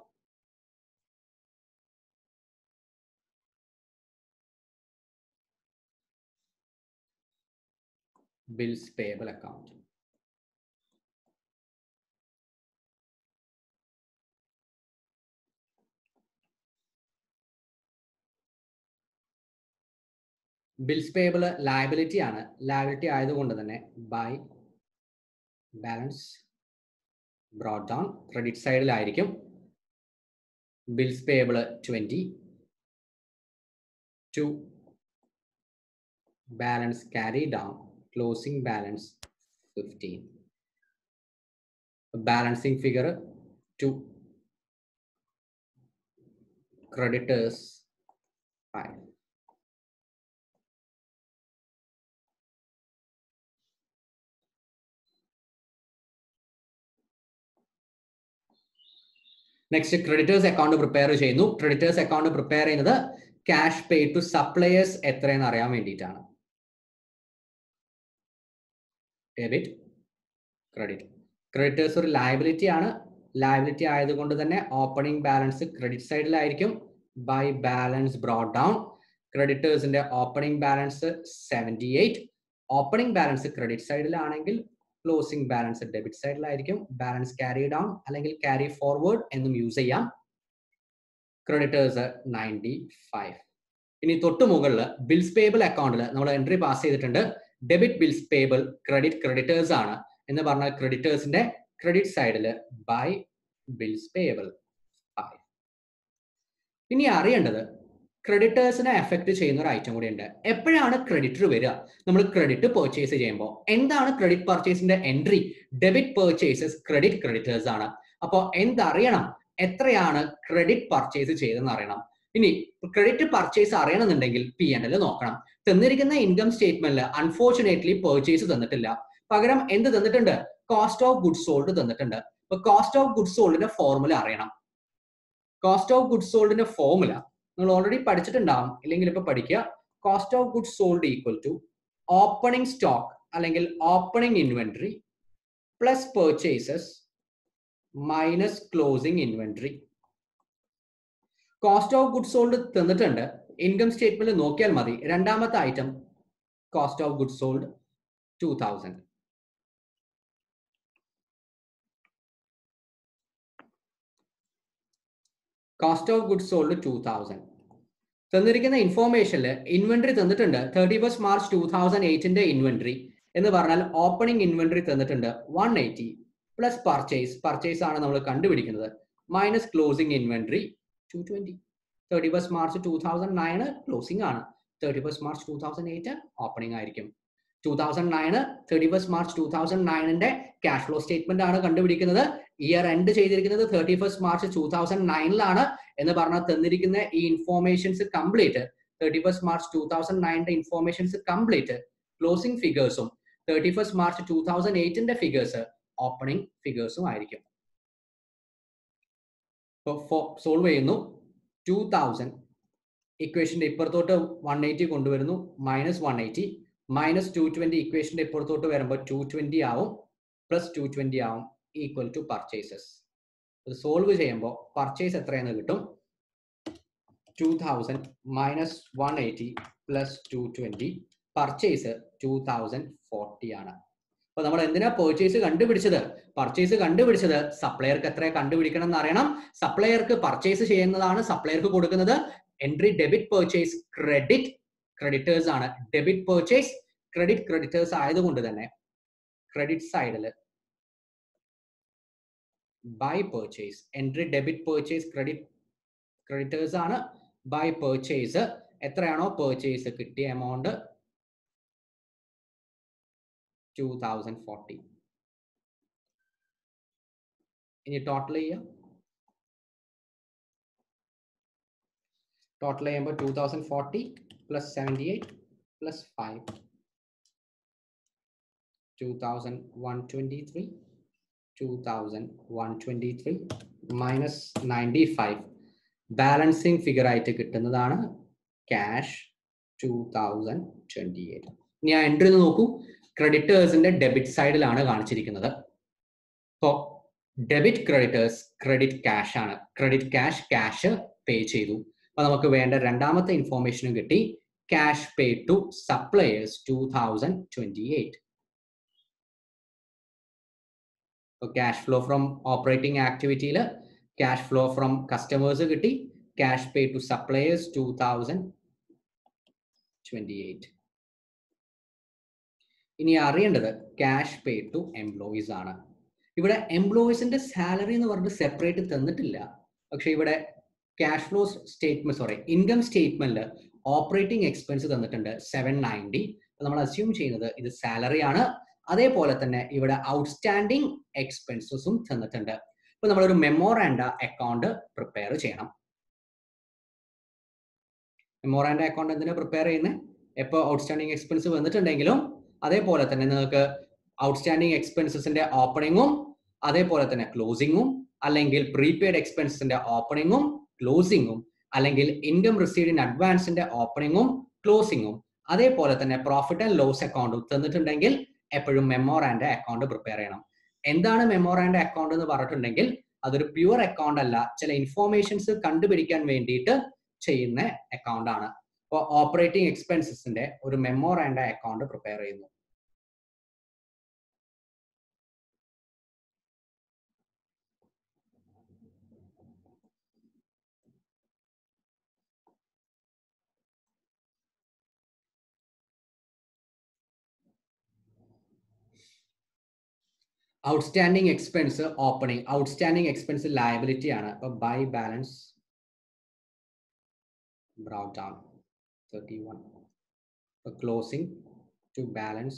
bills payable account. Bills payable liability ആണ് ലയബിലിറ്റി ആയതുകൊണ്ട് തന്നെ by balance brought down credit സൈഡിലായിരിക്കും bills payable twenty two balance carry down closing balance 15 balancing figure to creditors 5 next creditors account prepare ചെയ്യുന്നു creditors account prepare ചെയ്യുന്നത് cash pay to suppliers എത്രയെന്ന് അറിയാൻ വേണ്ടിയിട്ടാണ് debit credit creditors ഒരു liability ആണ് liability ആയതുകൊണ്ട് തന്നെ ഓപ്പണിംഗ് ബാലൻസ് ക്രെഡിറ്റ് സൈഡിലായിരിക്കും ബൈ ബാലൻസ് ബ്രോഡ് ഡൗൺ ക്രെഡിറ്റേഴ്സിന്റെ opening balance seventy eight opening balance credit സൈഡിലാണെങ്കിൽ ക്ലോസിംഗ് ബാലൻസ് ഡെബിറ്റ് സൈഡിലായിരിക്കും ബാലൻസ് ക്യാരി ഡൗൺ അല്ലെങ്കിൽ ക്യാരി ഫോർവേഡ് എന്നും യൂസ് ചെയ്യാം ക്രെഡിറ്റേഴ്സ് നയൻറ്റി ഫൈവ് ഇനി തൊട്ട് മുകളിൽ ബിൽസ് പേബിൾ അക്കൗണ്ടിൽ നമ്മൾ എൻട്രി പാസ് ചെയ്തിട്ടുണ്ട് debit bills payable credit creditors ആണ് എന്ന് പറഞ്ഞാൽ ക്രെഡിറ്റേഴ്സിന്റെ ക്രെഡിറ്റ് സൈഡിൽ ബൈ ബിൽസ് പേബിൾ ഫൈവ് ഇനി അറിയേണ്ടത് ക്രെഡിറ്റേഴ്സിനെ എഫക്ട് ചെയ്യുന്ന ഒരു ഐറ്റം കൂടി ഉണ്ട് എപ്പോഴാണ് ക്രെഡിറ്റർ വരിക നമ്മൾ ക്രെഡിറ്റ് പർച്ചേസ് ചെയ്യുമ്പോൾ എന്താണ് ക്രെഡിറ്റ് പർച്ചേസിന്റെ entry debit purchases credit creditors ആണ് അപ്പോൾ എന്തറിയണം എത്രയാണ് ക്രെഡിറ്റ് പർച്ചേസ് ചെയ്തതെന്ന് അറിയണം ഇനി ക്രെഡിറ്റ് പർച്ചേസ് അറിയണമെന്നുണ്ടെങ്കിൽ പി എൻ എൽ നോക്കണം തന്നിരിക്കുന്ന ഇൻകം സ്റ്റേറ്റ്മെന്റിൽ അൺഫോർച്ചുനേറ്റ്ലി പർച്ചേസ് തന്നിട്ടില്ല പകരം എന്ത് തന്നിട്ടുണ്ട് കോസ്റ്റ് ഓഫ് ഗുഡ്സ് സോൾഡ് തന്നിട്ടുണ്ട് അപ്പൊ കോസ്റ്റ് ഓഫ് ഗുഡ്സ് സോൾഡിന്റെ ഫോർമുല അറിയണം കോസ്റ്റ് ഓഫ് ഗുഡ്സ് സോൾഡിന്റെ ഫോർമുല നിങ്ങൾ ഓൾറെഡി പഠിച്ചിട്ടുണ്ടാവും ഇല്ലെങ്കിൽ ഇപ്പൊ പഠിക്കുക cost of goods sold equal to opening stock അല്ലെങ്കിൽ opening inventory plus purchases minus closing inventory cost of goods sold തന്നിട്ടുണ്ട് ഇൻകം സ്റ്റേറ്റ്മെന്റ് നോക്കിയാൽ മതി രണ്ടാമത്തെ item cost of goods sold two thousand cost of goods sold two thousand തന്നിരിക്കുന്ന ഇൻഫോർമേഷനിൽ inventory തന്നിട്ടുണ്ട് thirty first March two thousand എയ്റ്റിന്റെ inventory എന്ന് പറഞ്ഞാൽ opening inventory തന്നിട്ടുണ്ട് one eighty plus purchase purchase ആണ് നമ്മൾ കണ്ടുപിടിക്കുന്നത് minus closing inventory two twenty thirty first March two thousand nine closing ആണ് thirty first March two thousand eight opening ആയിരിക്കും two thousand nine thirty first March two thousand നയനിന്റെ cash flow statement ആണ് കണ്ടുപിടിക്കുന്നത് year end ചെയ്തിരിക്കുന്നത് thirty first March two thousand നയനിലാണ് എന്ന് പറഞ്ഞാൽ തന്നിരിക്കുന്ന ഈ informations complete thirty first March two thousand നയനിന്റെ informations complete closing ഫിഗേഴ്സും thirty first March two thousand എയ്റ്റിന്റെ ഫിഗേഴ്സ് ഓപ്പണിംഗ് ഫിഗേഴ്സും ആയിരിക്കും സോൾവ് ചെയ്യുന്നു ടൂ തൗസൻഡ് ഇക്വേഷന്റെ ഇപ്പുറത്തോട്ട് വൺ എയ്റ്റി കൊണ്ടുവരുന്നു minus one eighty minus two twenty ഇക്വേഷന്റെ ഇപ്പുറത്തോട്ട് വരുമ്പോൾ ടു ട്വന്റി ആവും പ്ലസ് ടു ട്വന്റി ആവും ഈക്വൽ ടു പർച്ചേസസ് ഇത് സോൾവ് ചെയ്യുമ്പോൾ പർച്ചേസ് എത്രയെന്ന് കിട്ടും two thousand minus one eighty plus two twenty purchase two thousand forty ആണ് അപ്പൊ നമ്മൾ എന്തിനാ പർച്ചേസ് കണ്ടുപിടിച്ചത് പർച്ചേസ് കണ്ടുപിടിച്ചത് സപ്ലയർക്ക് എത്ര കണ്ടുപിടിക്കണം എന്ന് അറിയണം സപ്ലയർക്ക് പർച്ചേസ് ചെയ്യുന്നതാണ് സപ്ലയർക്ക് കൊടുക്കുന്നത് entry debit purchase credit creditors ആണ് ഡെബിറ്റ് പർച്ചേസ് ക്രെഡിറ്റ് ക്രെഡിറ്റേഴ്സ് ആയതുകൊണ്ട് തന്നെ ക്രെഡിറ്റ് സൈഡിൽ by purchase entry debit purchase credit creditors ആണ് ബൈ പർച്ചേസ് എത്രയാണോ പർച്ചേസ് കിട്ടിയ എമൗണ്ട് ടു തൗസൻഡ് ഫോർട്ടി ഇനി ടോട്ടൽ ചെയ്യാം ടോട്ടൽ ചെയ്യുമ്പോൾ two thousand forty plus seventy eight plus five two thousand one twenty three two thousand one twenty three minus ninety five balancing figure ആയിട്ട് കിട്ടുന്നതാണ് cash two thousand twenty eight ഇനി ആ entry നോക്കൂ ക്രെഡിറ്റേഴ്സിന്റെ debit സൈഡിലാണ് കാണിച്ചിരിക്കുന്നത് ഇപ്പോൾ ഡെബിറ്റ് ക്രെഡിറ്റേഴ്സ് ക്രെഡിറ്റ് ക്യാഷ് ആണ് ക്രെഡിറ്റ് ക്യാഷ് ക്യാഷ് പേ ചെയ്തു അപ്പൊ നമുക്ക് വേണ്ട രണ്ടാമത്തെ ഇൻഫോർമേഷനും കിട്ടി cash pay to suppliers two thousand twenty eight cash flow from operating ആക്ടിവിറ്റിയിൽ ക്യാഷ് ഫ്ലോ ഫ്രം കസ്റ്റമേഴ്സ് കിട്ടി cash pay to suppliers two thousand twenty eight ഇനി അറിയേണ്ടത് ക്യാഷ് പേ ടു എംപ്ലോയീസ് ആണ് ഇവിടെ എംപ്ലോയീസിന്റെ സാലറി എന്ന് പറഞ്ഞിട്ട് സെപ്പറേറ്റ് തന്നിട്ടില്ല പക്ഷെ ഇവിടെ cash flow statement sorry income statement operating expense തന്നിട്ടുണ്ട് സെവൻ നയൻറ്റി നമ്മൾ അസ്യൂം ചെയ്യുന്നത് ഇത് സാലറി ആണ് അതേപോലെ തന്നെ ഇവിടെ ഔട്ട്സ്റ്റാൻഡിങ് എക്സ്പെൻസസും തന്നിട്ടുണ്ട് ഇപ്പൊ നമ്മളൊരു മെമ്മോറാൻഡ അക്കൗണ്ട് പ്രിപ്പയർ ചെയ്യണം മെമ്മോറാൻഡ അക്കൗണ്ട് എന്തിനാ പ്രിപ്പയർ ചെയ്യുന്നത് എപ്പോൾ ഔട്ട്സ്റ്റാൻഡിങ് എക്സ്പെൻസ് വന്നിട്ടുണ്ടെങ്കിലും അതേപോലെ തന്നെ നിങ്ങൾക്ക് ഔട്ട്സ്റ്റാൻഡിങ് എക്സ്പെൻസസിന്റെ ഓപ്പണിങ്ങും അതേപോലെ തന്നെ ക്ലോസിങ്ങും അല്ലെങ്കിൽ പ്രീപെയ്ഡ് എക്സ്പെൻസിന്റെ ഓപ്പണിങ്ങും ക്ലോസിങ്ങും അല്ലെങ്കിൽ ഇൻകം റിസീവ്ഡ് ഇൻ അഡ്വാൻസിന്റെ ഓപ്പണിങ്ങും ക്ലോസിങ്ങും അതേപോലെ തന്നെ പ്രോഫിറ്റ് ആൻഡ് ലോസ് അക്കൗണ്ടും തന്നിട്ടുണ്ടെങ്കിൽ എപ്പോഴും മെമ്മോറാൻഡ് അക്കൗണ്ട് പ്രിപ്പയർ ചെയ്യണം എന്താണ് മെമ്മോറാൻഡ് അക്കൗണ്ട് എന്ന് പറഞ്ഞിട്ടുണ്ടെങ്കിൽ അതൊരു പ്യുവർ അക്കൗണ്ട് അല്ല ചില ഇൻഫോർമേഷൻസ് കണ്ടുപിടിക്കാൻ വേണ്ടിയിട്ട് ചെയ്യുന്ന അക്കൗണ്ട് ആണ് അപ്പോൾ ഓപ്പറേറ്റിംഗ് എക്സ്പെൻസസിന്റെ ഒരു മെമ്മോറാൻഡ് അക്കൗണ്ട് പ്രിപ്പയർ ചെയ്യുന്നു outstanding expense opening outstanding expense liability ആണ് അപ്പൊ by balance brought down 31 for closing to balance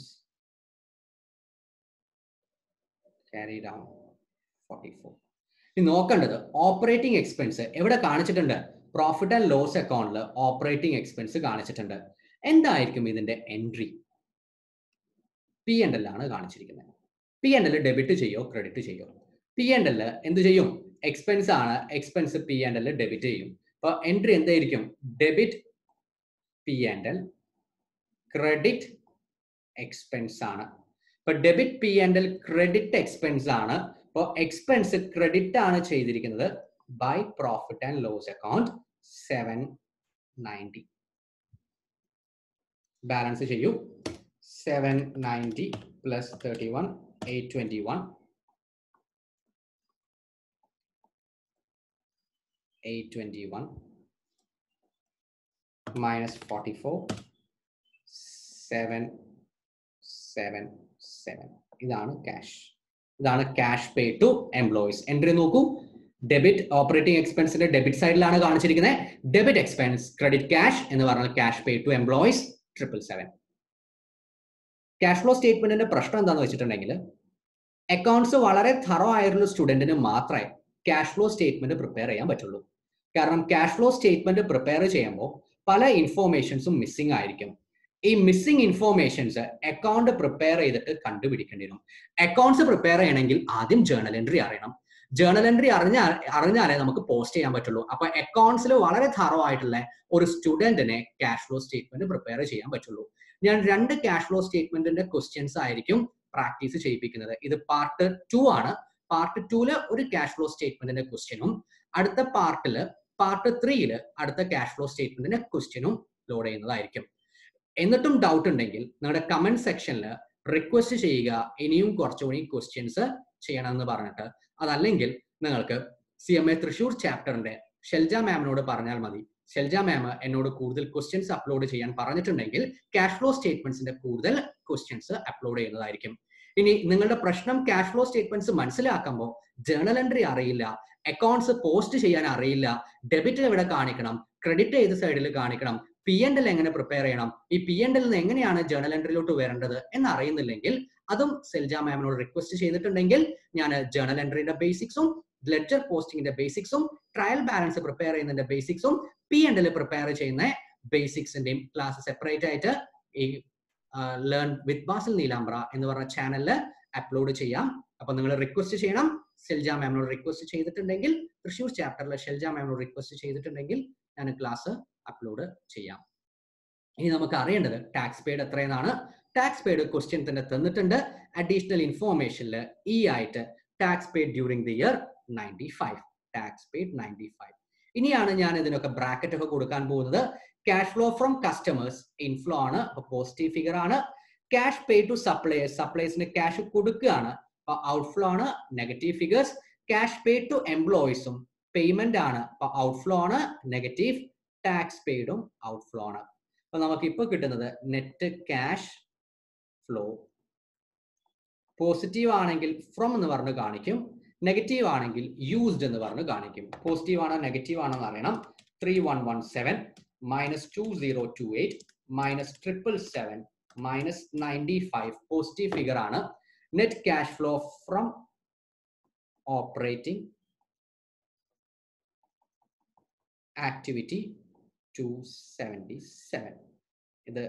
carry down 44 ഇനി നോക്കേണ്ടത് ഓപ്പറേറ്റിംഗ് എക്സ്പെൻസ് എവിടെ കാണിച്ചിട്ടുണ്ട് പ്രോഫിറ്റ് ആൻഡ് ലോസ് അക്കൗണ്ടിൽ ഓപ്പറേറ്റിംഗ് എക്സ്പെൻസ് കാണിച്ചിട്ടുണ്ട് എന്തായിരിക്കും ഇതിന്റെ എൻട്രി പി എൻ എൽ ആണ് കാണിച്ചിരിക്കുന്നത് പി എൻ എൽ ഡെബിറ്റ് ചെയ്യോ ക്രെഡിറ്റ് ചെയ്യോ പി എൻ എൽ എന്ത് ചെയ്യും എക്സ്പെൻസ് ആണ് expense P N L debit ചെയ്യും അപ്പൊ എൻട്രി എന്തായിരിക്കും debit P and L credit expense ആണ് ഇപ്പൊ debit P and L credit expense ആണ് അപ്പോൾ എക്സ്പെൻസ് ക്രെഡിറ്റ് ആണ് ചെയ്തിരിക്കുന്നത് by profit and loss account seven ninety balance ചെയ്യൂ seven ninety plus thirty one eight twenty one 821 minus 44 7 7 7 ഇതാണ് cash ഇതാണ് cash pay to employees entry നോക്കൂ debit operating എക്സ്പെൻസിന്റെ debit സൈഡിലാണ് കാണിച്ചിരിക്കുന്നത് ഡെബിറ്റ് എക്സ്പെൻസ് ക്രെഡിറ്റ് ക്യാഷ് എന്ന് പറഞ്ഞാൽ cash pay to employees triple seven cash flow സ്റ്റേറ്റ്മെന്റിന്റെ പ്രശ്നം എന്താണെന്ന് വെച്ചിട്ടുണ്ടെങ്കിൽ അക്കൗണ്ട്സ് വളരെ thorough ആയിട്ടുള്ള സ്റ്റുഡന്റിന് മാത്രമേ ക്യാഷ് ഫ്ലോ സ്റ്റേറ്റ്മെന്റ് പ്രിപ്പയർ ചെയ്യാൻ പറ്റുള്ളൂ കാരണം ക്യാഷ് ഫ്ലോ സ്റ്റേറ്റ്മെന്റ് പ്രിപ്പയർ ചെയ്യുമ്പോൾ പല ഇൻഫോർമേഷൻസും മിസ്സിംഗ് ആയിരിക്കും ഈ മിസ്സിംഗ് ഇൻഫോർമേഷൻസ് അക്കൗണ്ട് പ്രിപ്പയർ ചെയ്തിട്ട് കണ്ടുപിടിക്കേണ്ടി വരും അക്കൗണ്ട്സ് പ്രിപ്പയർ ചെയ്യണമെങ്കിൽ ആദ്യം ജേണൽ എൻട്രി അറിയണം ജേണൽ എൻട്രി അറിഞ്ഞാൽ അറിഞ്ഞാലേ നമുക്ക് പോസ്റ്റ് ചെയ്യാൻ പറ്റുള്ളൂ അപ്പൊ അക്കൗണ്ട്സിൽ വളരെ thorough ആയിട്ടുള്ള ഒരു സ്റ്റുഡന്റിനെ ക്യാഷ് ഫ്ലോ സ്റ്റേറ്റ്മെന്റ് പ്രിപ്പയർ ചെയ്യാൻ പറ്റുള്ളൂ ഞാൻ രണ്ട് ക്യാഷ് ഫ്ലോ സ്റ്റേറ്റ്മെന്റിന്റെ ക്വസ്റ്റ്യൻസ് ആയിരിക്കും പ്രാക്ടീസ് ചെയ്യിപ്പിക്കുന്നത് ഇത് പാർട്ട് ടു ആണ് പാർട്ട് ടൂല് ഒരു ക്യാഷ് ഫ്ലോ സ്റ്റേറ്റ്മെന്റിന്റെ ക്വസ്റ്റ്യനും അടുത്ത പാർട്ടില് പാർട്ട് ത്രീയില് അടുത്ത ക്യാഷ് ഫ്ലോ സ്റ്റേറ്റ്മെന്റിന്റെ ക്വസ്റ്റ്യനും ലോഡ് ചെയ്യുന്നതായിരിക്കും എന്നിട്ടും ഡൗട്ട് ഉണ്ടെങ്കിൽ നിങ്ങളുടെ കമന്റ് സെക്ഷനിൽ റിക്വസ്റ്റ് ചെയ്യുക ഇനിയും കുറച്ചുകൂടി ക്വസ്റ്റ്യൻസ് ചെയ്യണമെന്ന് പറഞ്ഞിട്ട് അതല്ലെങ്കിൽ നിങ്ങൾക്ക് സി എം എ തൃശൂർ ചാപ്റ്ററിന്റെ ഷെൽജ മാമിനോട് പറഞ്ഞാൽ മതി ഷെൽജ മാം എന്നോട് കൂടുതൽ ക്വസ്റ്റ്യൻസ് അപ്ലോഡ് ചെയ്യാൻ പറഞ്ഞിട്ടുണ്ടെങ്കിൽ ക്യാഷ് ഫ്ലോ സ്റ്റേറ്റ്മെന്റ്സിന്റെ കൂടുതൽ ക്വസ്റ്റ്യൻസ് അപ്ലോഡ് ചെയ്യുന്നതായിരിക്കും ഇനി നിങ്ങളുടെ പ്രശ്നം ക്യാഷ് ഫ്ലോ സ്റ്റേറ്റ്മെന്റ്സ് മനസ്സിലാക്കുമ്പോൾ ജേണൽ എൻട്രി അറിയില്ല അക്കൗണ്ട്സ് പോസ്റ്റ് ചെയ്യാൻ അറിയില്ല ഡെബിറ്റ് എവിടെ കാണിക്കണം ക്രെഡിറ്റ് ഏത് സൈഡിൽ കാണിക്കണം പി എൻ എൽ എങ്ങനെ പ്രിപ്പയർ ചെയ്യണം ഈ പി എൻ എൽ എങ്ങനെയാണ് ജേണൽ എൻട്രിയിലോട്ട് വരേണ്ടത് എന്ന് അറിയുന്നില്ലെങ്കിൽ അതും സെൽജ മാമിനോട് റിക്വസ്റ്റ് ചെയ്തിട്ടുണ്ടെങ്കിൽ ഞാൻ ജേണൽ എൻട്രിയുടെ ബേസിക്സും ലെഡ്ജർ പോസ്റ്റിംഗിന്റെ ബേസിക്സും ട്രയൽ ബാലൻസ് പ്രിപ്പയർ ചെയ്യുന്നതിന്റെ ബേസിക്സും പി എൻ എൽ പ്രിപ്പയർ ചെയ്യുന്ന ബേസിക്സിന്റെയും ക്ലാസ് സെപ്പറേറ്റ് ആയിട്ട് ഈ ലേൺ വിത്ത് ബാസിൽ നീലാംബ്ര എന്ന് പറഞ്ഞ ചാനലിൽ അപ്ലോഡ് ചെയ്യാം അപ്പൊ നിങ്ങൾ റിക്വസ്റ്റ് ചെയ്യണം ഷെൽജ മാമിനോട് റിക്വസ്റ്റ് ചെയ്തിട്ടുണ്ടെങ്കിൽ തൃശ്ശൂർ ചാപ്റ്ററിൽ ഷെൽജ മാമിനോട് റിക്വസ്റ്റ് ചെയ്തിട്ടുണ്ടെങ്കിൽ ഞാൻ ക്ലാസ് അപ്ലോഡ് ചെയ്യാം ഇനി നമുക്ക് അറിയേണ്ടത് ടാക്സ് പെയ്ഡ് എത്രയെന്നാണ് ടാക്സ് പെയ്ഡ് ക്വസ്റ്റ്യൻ തന്നെ തന്നിട്ടുണ്ട് അഡീഷണൽ ഇൻഫോർമേഷനിൽ ഈ ആയിട്ട് tax paid during the year ninety five tax paid ninety five ഇനിയാണ് ഞാൻ ഇതിനൊക്കെ ബ്രാക്കറ്റ് ഒക്കെ കൊടുക്കാൻ പോകുന്നത് cash flow from customers inflow ആണ് അപ്പൊ പോസിറ്റീവ് ഫിഗർ ആണ് ക്യാഷ് പേ ടു സപ്ലയേഴ്സ് സപ്ലയേഴ്സിന് ക്യാഷ് കൊടുക്കുകയാണ് അപ്പൊ ഔട്ട്ഫ്ലോ ആണ് negative figures cash pay to എംപ്ലോയീസും പേയ്മെന്റ് ആണ് അപ്പൊ ഔട്ട്ഫ്ലോ ആണ് നെഗറ്റീവ് ടാക്സ് പെയ്ഡും ഔട്ട്ഫ്ലോ ആണ് അപ്പൊ നമുക്ക് ഇപ്പൊ കിട്ടുന്നത് നെറ്റ് ക്യാഷ് ഫ്ലോ പോസിറ്റീവ് ആണെങ്കിൽ ഫ്രം എന്ന് പറഞ്ഞ് കാണിക്കും നെഗറ്റീവ് ആണെങ്കിൽ യൂസ്ഡ് എന്ന് പറഞ്ഞ് കാണിക്കും പോസിറ്റീവ് ആണോ നെഗറ്റീവ് ആണോ എന്ന് അറിയണം three one one seven minus two zero two eight minus triple seven minus ninety five positive figure ആണ് net cash flow from operating activity two seventy seven ഇത്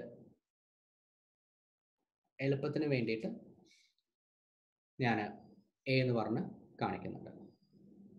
എളുപ്പത്തിന് വേണ്ടിയിട്ട് ഞാൻ എ എന്ന് പറഞ്ഞ് കാണിക്കുന്നുണ്ട്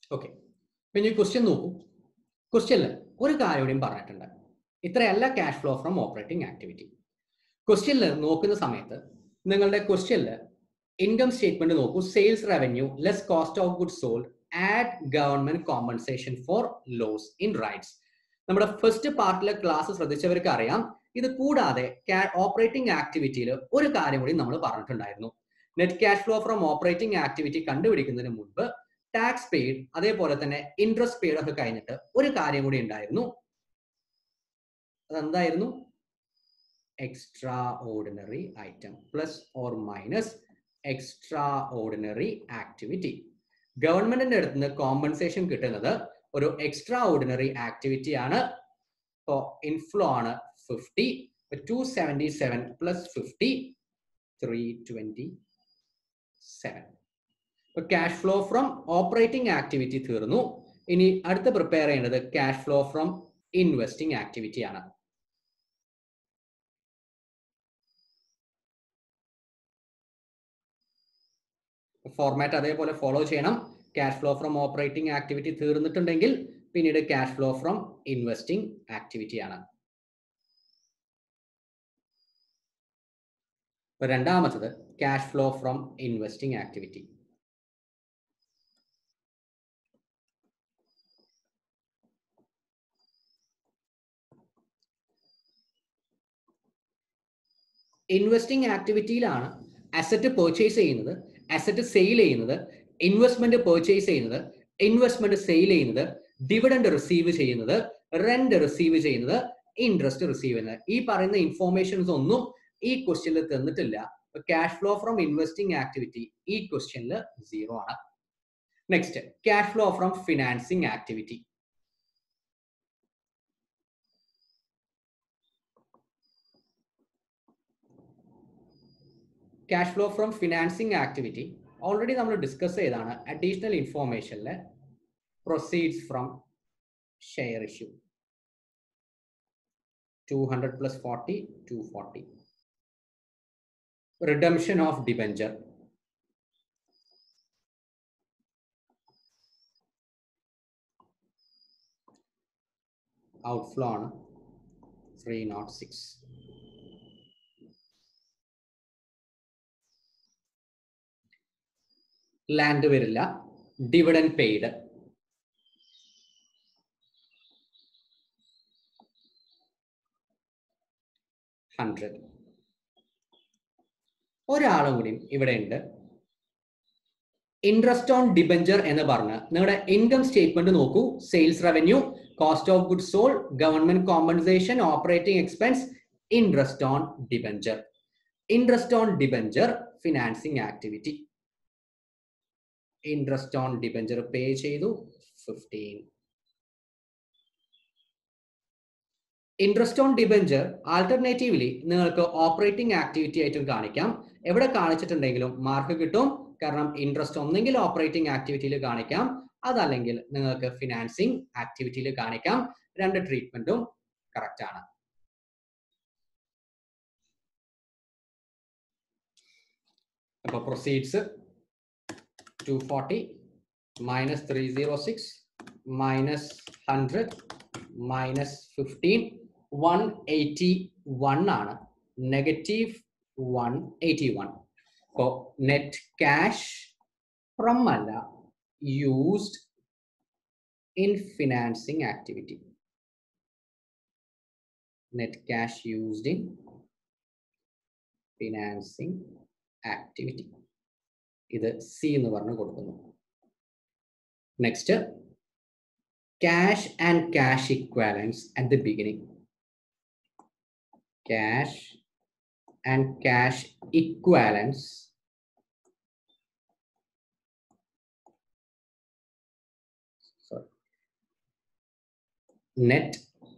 ഓക്കെ പിന്നെ ഈ ക്വസ്റ്റ്യൻ നോക്കൂ ക്വസ്റ്റ്യനിൽ ഒരു കാര്യം കൂടിയും പറഞ്ഞിട്ടുണ്ട് ഇത്രയല്ല cash flow from operating activity ക്വസ്റ്റ്യനിൽ നോക്കുന്ന സമയത്ത് നിങ്ങളുടെ ക്വസ്റ്റ്യനിൽ ഇൻകം സ്റ്റേറ്റ്മെന്റ് നോക്കൂ sales revenue less cost of good sold add government compensation for loss in rights നമ്മുടെ ഫസ്റ്റ് പാർട്ടിലെ ക്ലാസ് ശ്രദ്ധിച്ചവർക്ക് അറിയാം ഇത് കൂടാതെ ഓപ്പറേറ്റിംഗ് ആക്ടിവിറ്റിയിൽ ഒരു കാര്യം കൂടി നമ്മൾ പറഞ്ഞിട്ടുണ്ടായിരുന്നു net cash flow from operating activity കണ്ടുപിടിക്കുന്നതിന് മുൻപ് ടാക്സ് പെയ്ഡ് അതേപോലെ തന്നെ ഇൻട്രസ്റ്റ് പെയ്ഡ് ഒക്കെ കഴിഞ്ഞിട്ട് ഒരു കാര്യം കൂടി ഉണ്ടായിരുന്നു അതെന്തായിരുന്നു extraordinary item plus or minus extraordinary activity ഗവൺമെന്റിന്റെ അടുത്ത് നിന്ന് കോമ്പൻസേഷൻ കിട്ടുന്നത് ഒരു എക്സ്ട്രാ ഓർഡിനറി ആക്ടിവിറ്റി ആണ് ഇപ്പോൾ ഇൻഫ്ലോ ആണ് fifty two seventy seven plus fifty three twenty seven ഇപ്പൊ cash flow from operating activity തീർന്നു ഇനി അടുത്ത് പ്രിപ്പയർ ചെയ്യേണ്ടത് cash flow from investing activity ആണ് ഫോർമാറ്റ് അതേപോലെ ഫോളോ ചെയ്യണം cash flow from operating activity തീർന്നിട്ടുണ്ടെങ്കിൽ പിന്നീട് cash flow from investing activity ആണ് രണ്ടാമത്തത് cash flow from investing activity investing ആക്ടിവിറ്റിയിലാണ് അസറ്റ് പർച്ചേസ് ചെയ്യുന്നത് അസറ്റ് സെയിൽ ചെയ്യുന്നത് ഇൻവെസ്റ്റ്മെന്റ് പർച്ചേസ് ചെയ്യുന്നത് ഇൻവെസ്റ്റ്മെന്റ് സെയിൽ ചെയ്യുന്നത് ഡിവിഡൻഡ് റിസീവ് ചെയ്യുന്നത് റെന്റ് റിസീവ് ചെയ്യുന്നത് ഇൻട്രസ്റ്റ് റിസീവ് ചെയ്യുന്നത് ഈ പറയുന്ന ഇൻഫോർമേഷൻസ് ഒന്നും ഈ ക്വസ്റ്റ്യനിൽ തന്നിട്ടില്ല cash flow from investing activity ഈ ക്വസ്റ്റ്യനിൽ സീറോ ആണ് next cash flow from financing activity cash flow from financing activity already നമ്മൾ ഡിസ്കസ് ചെയ്താണ് അഡീഷണൽ ഇൻഫോർമേഷനിൽ proceeds from share issue two hundred plus forty two forty redemption of debenture outflow ആണ് three not six land വരില്ല dividend paid hundred ഒരാളും കൂടി ഇവിടെ ഉണ്ട് interest on debenture എന്ന് പറഞ്ഞ് നിങ്ങളുടെ ഇൻകം സ്റ്റേറ്റ്മെന്റ് നോക്കൂ sales revenue cost of good sold government compensation operating expense interest on debenture interest on debenture financing activity interest on debenture pay ചെയ്തു fifteen interest on debenture alternatively നിങ്ങൾക്ക് operating activity ആയിട്ടും കാണിക്കാം എവിടെ കാണിച്ചിട്ടുണ്ടെങ്കിലും mark കിട്ടും കാരണം interest ഒന്നെങ്കിൽ operating ആക്ടിവിറ്റിയിൽ കാണിക്കാം അതല്ലെങ്കിൽ നിങ്ങൾക്ക് ഫിനാൻസിങ് ആക്ടിവിറ്റിയിൽ കാണിക്കാം രണ്ട് ട്രീറ്റ്മെന്റും കറക്റ്റ് ആണ് അപ്പൊ proceeds two forty minus three zero six minus hundred minus fifteen one eighty one ആണ് നെഗറ്റീവ് വൺ എയ്റ്റി വൺ അപ്പോൾ നെറ്റ് ക്യാഷ് ഫ്രം അല്ല used in financing activity net cash used in financing activity ഇത് C എന്ന് പറഞ്ഞ് കൊടുക്കുന്നു next cash and cash equivalents at the beginning. Cash and cash equivalents. Sorry. Net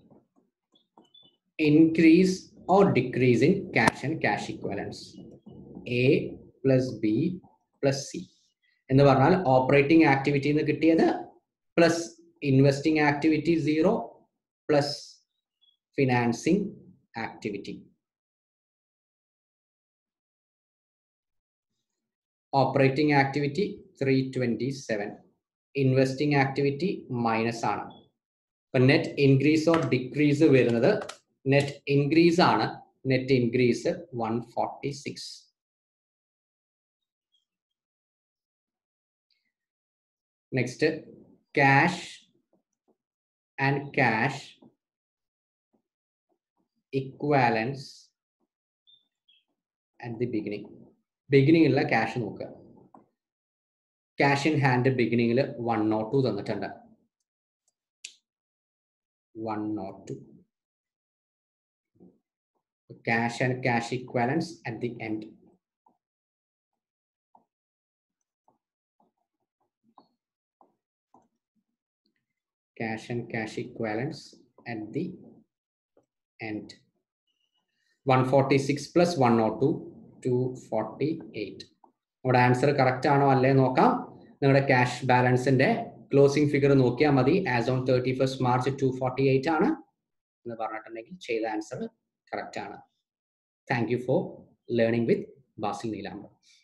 increase or decrease in cash and cash equivalents. A plus B plus C. എന്ന് പറഞ്ഞാൽ operating activity എന്ന് കിട്ടിയത് plus investing activity zero plus financing activity. Operating activity 327 investing activity minus ആണ് അപ്പൊ net increase or decrease വരുന്നത് net increase ആണ് net increase one forty six next cash and cash equivalents at the beginning ബിഗിനിങ്ങിലുള്ള cash നോക്കുക cash in hand ബിഗിനിങ്ങിൽ one nought two തന്നിട്ടുണ്ട് one nought two cash and cash equivalents at the end. Cash and cash equivalents at the end. 146 plus 102, 248. നമ്മുടെ answer correct ആണോ അല്ലേ നോക്കാം നിങ്ങളുടെ cash ബാലൻസിന്റെ closing figure നോക്കിയാൽ മതി as on thirty first March two forty eight ആണ് എന്ന് പറഞ്ഞിട്ടുണ്ടെങ്കിൽ ചെയ്ത ആൻസർ കറക്റ്റ് ആണ് thank you for learning with Basil Nilambar